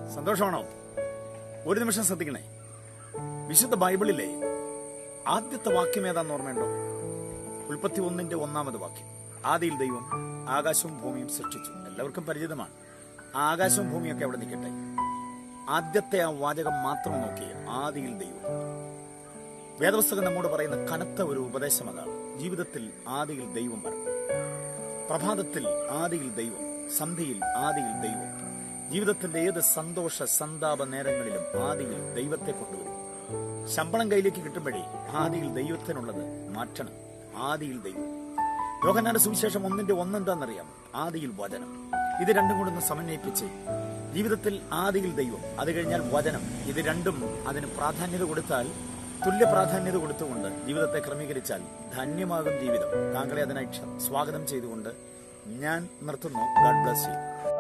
സന്തോഷമാണോ ഒരു നിമിഷം ശ്രദ്ധിക്കണേ വിശുദ്ധ ബൈബിളിലെ ആദ്യത്തെ വാക്യം ഏതാന്ന് ഓർമ്മയുണ്ടോ ഉൽപ്പത്തി ഒന്നിന്റെ ഒന്നാമത് വാക്യം ആദിയിൽ ദൈവം ആകാശവും ഭൂമിയും സൃഷ്ടിച്ചു എല്ലാവർക്കും പരിചിതമാണ് ആ ആകാശവും ഭൂമിയൊക്കെ അവിടെ നിൽക്കട്ടെ ആദ്യത്തെ ആ വാചകം മാത്രം നോക്കി ആദിയിൽ ദൈവം വേദപുസ്തകം നമ്മോട് പറയുന്ന കനത്ത ഒരു ഉപദേശം അതാണ് ജീവിതത്തിൽ ആദിയിൽ ദൈവം വരണം പ്രഭാതത്തിൽ ആദിയിൽ ദൈവം സന്ധ്യയിൽ ആദിയിൽ ദൈവം ജീവിതത്തിന്റെ ഏത് സന്തോഷ സന്താപ നേരങ്ങളിലും ആദിയിൽ ദൈവത്തെ കൊണ്ടുവരും ശമ്പളം കയ്യിലേക്ക് കിട്ടുമ്പോഴേ ആദിയിൽ ദൈവത്തിനുള്ളത് മാറ്റണം ആദിയിൽ ദൈവം യോഹന്നാന്റെ സുവിശേഷം ഒന്നിന്റെ ഒന്നെന്താണെന്നറിയാം ആദിയിൽ വചനം ഇത് രണ്ടും കൂടെ ഒന്ന് സമന്വയിപ്പിച്ച് ജീവിതത്തിൽ ആദിയിൽ ദൈവം അത് കഴിഞ്ഞാൽ വചനം ഇത് രണ്ടും അതിന് പ്രാധാന്യത കൊടുത്താൽ തുല്യ പ്രാധാന്യത കൊടുത്തുകൊണ്ട് ജീവിതത്തെ ക്രമീകരിച്ചാൽ ധന്യമാകും ജീവിതം താങ്കളെ അതിനായി ക്ഷ- സ്വാഗതം ചെയ്തുകൊണ്ട് ഞാൻ നിർത്തുന്നു ഗാഡ് ബ്ലസ് യു